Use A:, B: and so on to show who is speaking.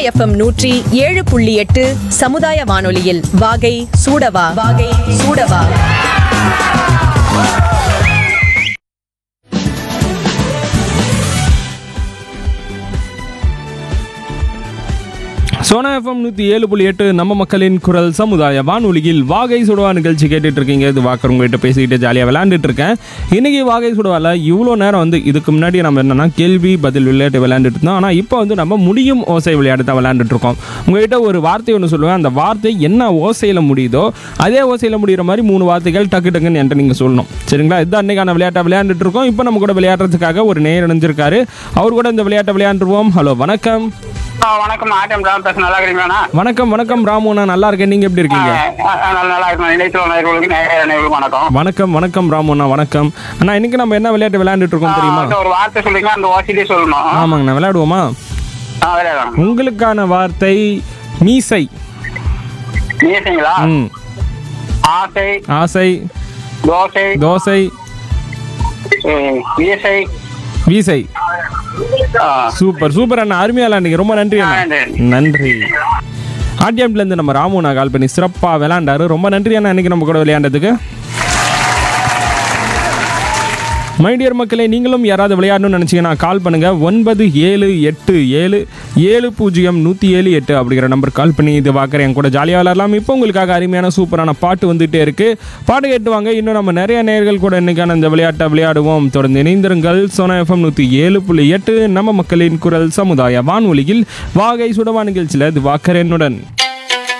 A: FM நூற்றி ஏழு புள்ளி எட்டு சமுதாய வானொலியில் வாகை சூடவா வாகை சூடவா
B: சோனா எஃப்எம் நூற்றி ஏழு புள்ளி எட்டு நம்ம மக்களின் குரல் சமுதாய வானொலியில் வாகை சுடுவா நிகழ்ச்சி கேட்டுட்டு இருக்கீங்க இது வாக்கர் உங்ககிட்ட பேசிக்கிட்டு ஜாலியாக விளையாண்டுட்டு இருக்கேன் இன்னைக்கு வாகை சுடுவால இவ்வளோ நேரம் வந்து இதுக்கு முன்னாடி நம்ம என்னன்னா கேள்வி பதில் விளையாட்டு விளையாண்டுட்டு இருந்தோம் ஆனால் இப்போ வந்து நம்ம முடியும் ஓசை விளையாட்டு தான் விளையாண்டுட்டு இருக்கோம் உங்ககிட்ட ஒரு வார்த்தை ஒன்று சொல்லுவேன் அந்த வார்த்தை என்ன ஓசையில் முடியுதோ அதே ஓசையில் முடிகிற மாதிரி மூணு வார்த்தைகள் டக்கு டக்குன்னு என்கிட்ட நீங்கள் சொல்லணும் சரிங்களா இதுதான் அன்னைக்கான விளையாட்டை விளையாண்டுட்டு இருக்கோம் இப்போ நம்ம கூட விளையாடுறதுக்காக ஒரு நேர் இணைஞ்சிருக்காரு அவர் கூட இந்த விளையாட்டை விளையாண்டுருவோம் ஹலோ வணக்கம்
C: ஆ, வணக்கம் ஆட்டம் ராம் பேச நல்லா இருக்கிறீங்களா
B: வணக்கம் வணக்கம் ராமு நான் நல்லா இருக்கேன் நீங்க எப்படி இருக்கீங்க
C: நல்லா நல்லா இருக்கும் நினைத்து நேர்களுக்கு நேர நேர்களுக்கு வணக்கம்
B: வணக்கம் வணக்கம் ராமு அண்ணா வணக்கம் அண்ணா இன்னைக்கு நம்ம என்ன விளையாட்டு விளையாண்டுட்டு இருக்கோம் தெரியுமா
C: ஆ, ஒரு வார்த்தை சொல்லுங்க அந்த ஓசிலே சொல்லணும்
B: ஆமாங்கண்ணா விளையாடுவோமா
C: ஆ, விளையாடலாம்
B: உங்களுக்கான வார்த்தை மீசை
C: மீசைங்களா
B: ம்
C: ஆசை
B: ஆசை
C: தோசை
B: தோசை
C: ம், மீசை
B: வீசை
C: ஆ,
B: சூப்பர் சூப்பர் அண்ணா அருமையா விளையாண்டீங்க ரொம்ப நன்றி அண்ணா
C: நன்றி.
B: நன்றி ஆர்டிஎம்ல இருந்து நம்ம ராமு அண்ணா கால் பண்ணி சிறப்பா விளையாண்டாரு ரொம்ப நன்றி அண்ணா இன்னைக்கு நம்ம கூட விளையாண்டதுக்கு மைடியர் மக்களே நீங்களும் யாராவது விளையாடணும்னு நினச்சிங்கன்னா கால் பண்ணுங்கள் ஒன்பது ஏழு எட்டு ஏழு ஏழு பூஜ்ஜியம் நூற்றி ஏழு எட்டு அப்படிங்கிற நம்பர் கால் பண்ணி இது பார்க்குறேன் என் கூட ஜாலியாக விளையாடலாம் இப்போ உங்களுக்காக அருமையான சூப்பரான பாட்டு வந்துகிட்டே இருக்குது பாட்டு கேட்டு வாங்க இன்னும் நம்ம நிறைய நேர்கள் கூட இன்னைக்கான இந்த விளையாட்டை விளையாடுவோம் தொடர்ந்து இணைந்திருங்கள் சோனா எஃப்எம் நூற்றி ஏழு புள்ளி எட்டு நம்ம மக்களின் குரல் சமுதாய வானொலியில் வாகை சுடவா நிகழ்ச்சியில் இது வாக்கர் என்னுடன்